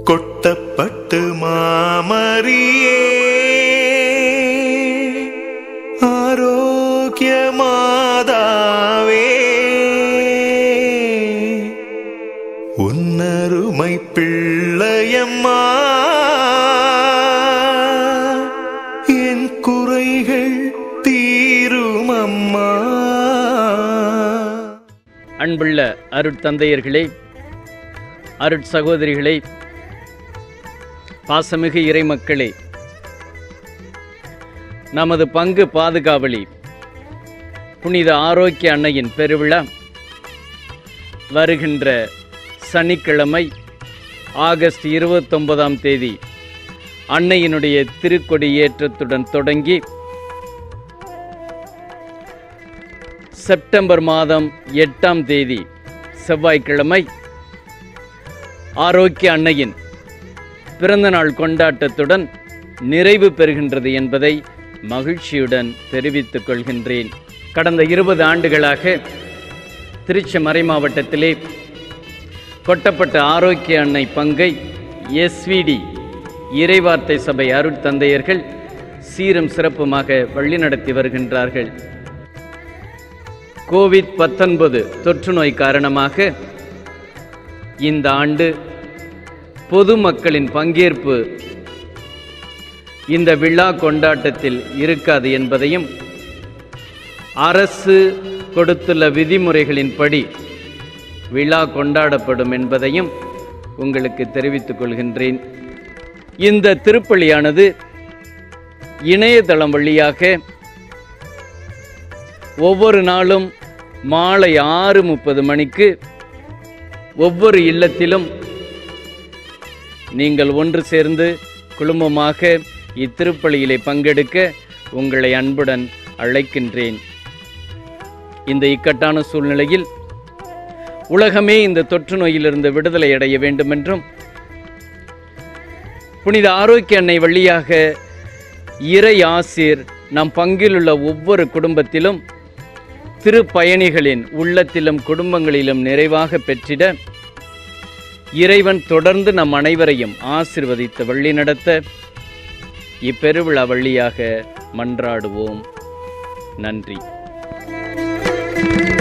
கொட்டப்பட்டு மாமரியே ஆரோக்கிய மாதாவே உன்னருமை பிள்ளையம்மா என் குறைகள் தீருமம்மா அன்புள்ள அருட்தந்தையர்களே அருட்சகோதரிகளே பாசமிகு இறைமக்களே நமது பங்கு பாதுகாவலி புனித ஆரோக்கிய அன்னையின் பெருவிழா வருகின்ற சனிக்கிழமை ஆகஸ்ட் இருபத்தொன்பதாம் தேதி அன்னையினுடைய திருக்கொடி ஏற்றத்துடன் தொடங்கி செப்டம்பர் மாதம் எட்டாம் தேதி செவ்வாய்க்கிழமை ஆரோக்கிய அன்னையின் பிறந்தநாள் கொண்டாட்டத்துடன் நிறைவு பெறுகின்றது என்பதை மகிழ்ச்சியுடன் தெரிவித்துக் கொள்கின்றேன் கடந்த இருபது ஆண்டுகளாக திருச்சி மறை மாவட்டத்திலே கொட்டப்பட்ட ஆரோக்கிய அன்னை பங்கை எஸ்விடி இறைவார்த்தை சபை அருட்தந்தையர்கள் சீரும் சிறப்புமாக வழிநடத்தி வருகின்றார்கள் கோவிட் பத்தொன்பது தொற்று நோய் காரணமாக இந்த ஆண்டு பொதுமக்களின் பங்கேற்பு இந்த விழா கொண்டாட்டத்தில் இருக்காது என்பதையும் அரசு கொடுத்துள்ள விதிமுறைகளின்படி விழா கொண்டாடப்படும் என்பதையும் உங்களுக்கு தெரிவித்துக் கொள்கின்றேன் இந்த திருப்பலியானது இணையதளம் வழியாக ஒவ்வொரு நாளும் மாலை ஆறு முப்பது மணிக்கு ஒவ்வொரு இல்லத்திலும் நீங்கள் ஒன்று சேர்ந்து குழுமமாக இத்திருப்பலியிலே பங்கெடுக்க உங்களை அன்புடன் அழைக்கின்றேன் இந்த இக்கட்டான சூழ்நிலையில் உலகமே இந்த தொற்று நோயிலிருந்து விடுதலை அடைய வேண்டுமென்றும் புனித ஆரோக்கிய அன்னை வழியாக இறை ஆசீர் நம் பங்கிலுள்ள ஒவ்வொரு குடும்பத்திலும் திருப்பயணிகளின் உள்ளத்திலும் குடும்பங்களிலும் நிறைவாக பெற்றிட இறைவன் தொடர்ந்து நம் அனைவரையும் ஆசிர்வதித்து வழிநடத்த இப்பெருவிழா வழியாக மன்றாடுவோம் நன்றி